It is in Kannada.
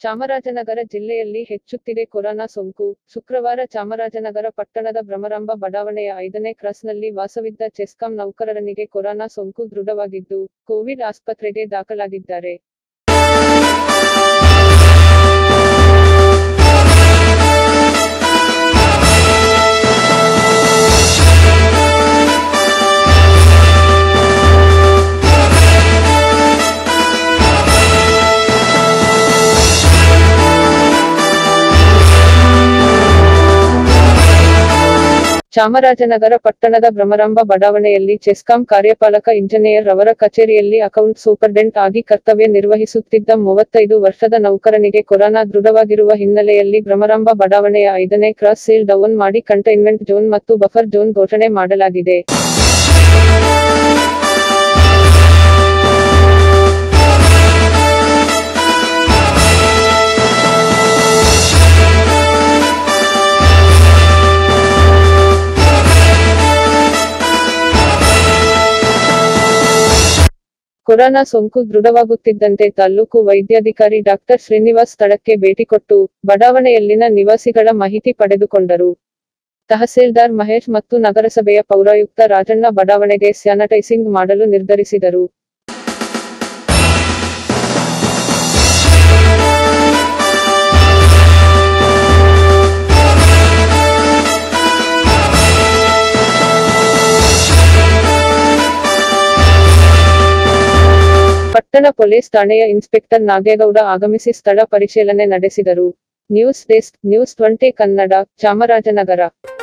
ಚಾಮರಾಜನಗರ ಜಿಲ್ಲೆಯಲ್ಲಿ ಹೆಚ್ಚುತ್ತಿದೆ ಕೊರೋನಾ ಸೋಂಕು ಶುಕ್ರವಾರ ಚಾಮರಾಜನಗರ ಪಟ್ಟಣದ ಭ್ರಮರಾಂಬ ಬಡಾವಣೆಯ ಐದನೇ ಕ್ರಾಸ್ನಲ್ಲಿ ವಾಸವಿದ್ದ ಚೆಸ್ಕಾಂ ನೌಕರರನಿಗೆ ಕೊರೋನಾ ಸೋಂಕು ದೃಢವಾಗಿದ್ದು ಕೋವಿಡ್ ಆಸ್ಪತ್ರೆಗೆ ದಾಖಲಾಗಿದ್ದಾರೆ ಚಾಮರಾಜನಗರ ಪಟ್ಟಣದ ಭ್ರಮರಾಂಬ ಬಡಾವಣೆಯಲ್ಲಿ ಚೆಸ್ಕಾಂ ಕಾರ್ಯಪಾಲಕ ಇಂಜಿನಿಯರ್ ರವರ ಕಚೇರಿಯಲ್ಲಿ ಅಕೌಂಟ್ ಸೂಪರ್ಡೆಂಟ್ ಆಗಿ ಕರ್ತವ್ಯ ನಿರ್ವಹಿಸುತ್ತಿದ್ದ ಮೂವತ್ತೈದು ವರ್ಷದ ನೌಕರನಿಗೆ ಕೊರೋನಾ ದೃಢವಾಗಿರುವ ಹಿನ್ನೆಲೆಯಲ್ಲಿ ಭ್ರಮರಾಂಬ ಬಡಾವಣೆಯ ಐದನೇ ಕ್ರಾಸ್ ಸೀಲ್ ಡೌನ್ ಮಾಡಿ ಕಂಟೈನ್ಮೆಂಟ್ ಝೋನ್ ಮತ್ತು ಬಫರ್ ಝೋನ್ ಘೋಷಣೆ ಮಾಡಲಾಗಿದೆ ಕೊರೋನಾ ಸೋಂಕು ದೃಢವಾಗುತ್ತಿದ್ದಂತೆ ತಾಲ್ಲೂಕು ವೈದ್ಯಾಧಿಕಾರಿ ಡಾಕ್ಟರ್ ಶ್ರೀನಿವಾಸ್ ಸ್ಥಳಕ್ಕೆ ಭೇಟಿ ಕೊಟ್ಟು ಬಡಾವಣೆಯಲ್ಲಿನ ನಿವಾಸಿಗಳ ಮಾಹಿತಿ ಪಡೆದುಕೊಂಡರು ತಹಸೀಲ್ದಾರ್ ಮಹೇಶ್ ಮತ್ತು ನಗರಸಭೆಯ ಪೌರಾಯುಕ್ತ ರಾಜಣ್ಣ ಬಡಾವಣೆಗೆ ಸ್ಯಾನಿಟೈಸಿಂಗ್ ಮಾಡಲು ನಿರ್ಧರಿಸಿದರು ಪಟ್ಟಣ ಪೊಲೀಸ್ ಠಾಣೆಯ ಇನ್ಸ್ಪೆಕ್ಟರ್ ನಾಗೇಗೌಡ ಆಗಮಿಸಿ ಸ್ಥಳ ಪರಿಶೀಲನೆ ನಡೆಸಿದರು news desk news twenty Kannada Chamarajanagar